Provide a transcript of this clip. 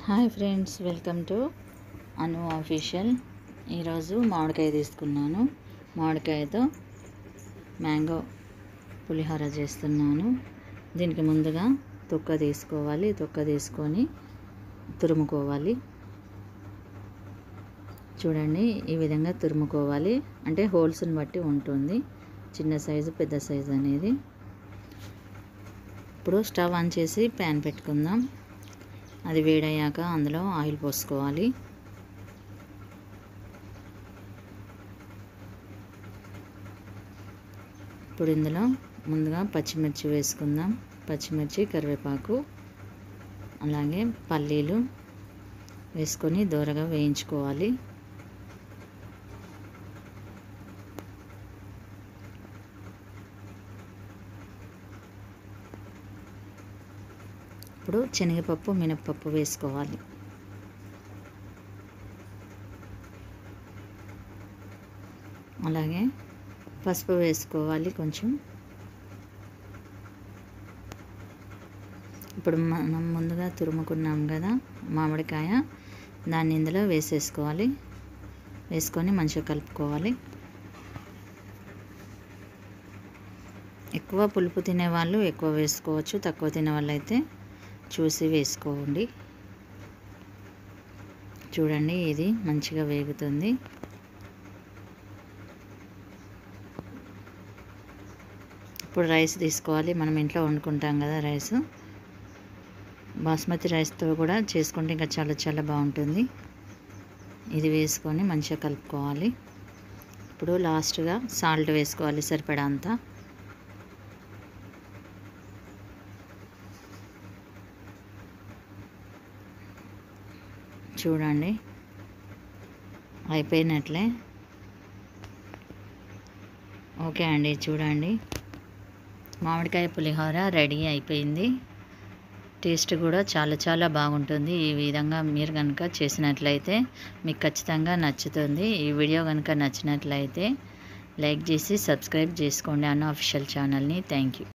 hi friends welcome to Anu official ఈరోజు మామిడికాయ తీసుకున్నాను మామిడికాయతో మ్యాంగో పులిహోర చేస్తున్నాను దీనికి ముందుగా తొక్క తీసుకోవాలి తొక్క తీసుకొని తురుముకోవాలి చూడండి ఈ విధంగా తురుముకోవాలి అంటే హోల్స్ని బట్టి ఉంటుంది చిన్న సైజు పెద్ద సైజు అనేది ఇప్పుడు స్టవ్ ఆన్ చేసి ప్యాన్ పెట్టుకుందాం అది వేడయ్యాక అందులో ఆయిల్ పోసుకోవాలి ఇప్పుడు ఇందులో ముందుగా పచ్చిమిర్చి వేసుకుందాం పచ్చిమిర్చి కరివేపాకు అలాగే పల్లీలు వేసుకొని దూరగా వేయించుకోవాలి ఇప్పుడు శనగపప్పు మినప్పప్పు వేసుకోవాలి అలాగే పసుపు వేసుకోవాలి కొంచెం ఇప్పుడు మనం ముందుగా తురుముకున్నాం కదా మామిడికాయ దాన్ని ఇందులో వేసేసుకోవాలి వేసుకొని మంచిగా కలుపుకోవాలి ఎక్కువ పులుపు తినేవాళ్ళు ఎక్కువ వేసుకోవచ్చు తక్కువ తినే వాళ్ళు అయితే చూసి వేసుకోండి చూడండి ఇది మంచిగా వేగుతుంది ఇప్పుడు రైస్ తీసుకోవాలి మనం ఇంట్లో వండుకుంటాం కదా రైస్ బాస్మతి రైస్తో కూడా చేసుకుంటే ఇంకా చాలా చాలా బాగుంటుంది ఇది వేసుకొని మంచిగా కలుపుకోవాలి ఇప్పుడు లాస్ట్గా సాల్ట్ వేసుకోవాలి సరిపడా అంతా చూడండి అయిపోయినట్లే ఓకే అండి చూడండి మామిడికాయ పులిహోర రెడీ అయిపోయింది టేస్ట్ కూడా చాలా చాలా బాగుంటుంది ఈ విధంగా మీరు కనుక చేసినట్లయితే మీకు ఖచ్చితంగా నచ్చుతుంది ఈ వీడియో కనుక నచ్చినట్లయితే లైక్ చేసి సబ్స్క్రైబ్ చేసుకోండి అన్న అఫీషియల్ ఛానల్ని థ్యాంక్ యూ